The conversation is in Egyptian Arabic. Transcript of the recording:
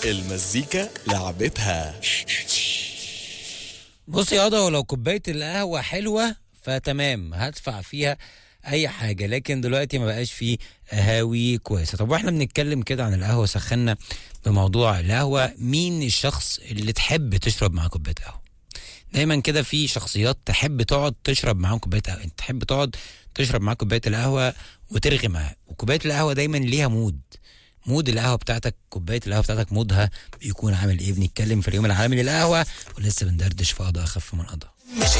المزيكا لعبتها بص يا قضا ولو كوبايه القهوه حلوه فتمام هدفع فيها اي حاجه لكن دلوقتي ما بقاش فيه قهاوي كويسه طب واحنا بنتكلم كده عن القهوه سخنا بموضوع القهوه مين الشخص اللي تحب تشرب معاه كوبايه قهوه دايما كده في شخصيات تحب تقعد تشرب معاهم كوبايه قهوه انت تحب تقعد تشرب معاه كوبايه القهوه وترغي معاه وكوبايه القهوه دايما ليها مود مود القهوه بتاعتك كوبايه القهوه بتاعتك مودها بيكون عامل ايه بنتكلم في اليوم العالمي للقهوه ولسه بندردش في قضاء اخف من قضاء مش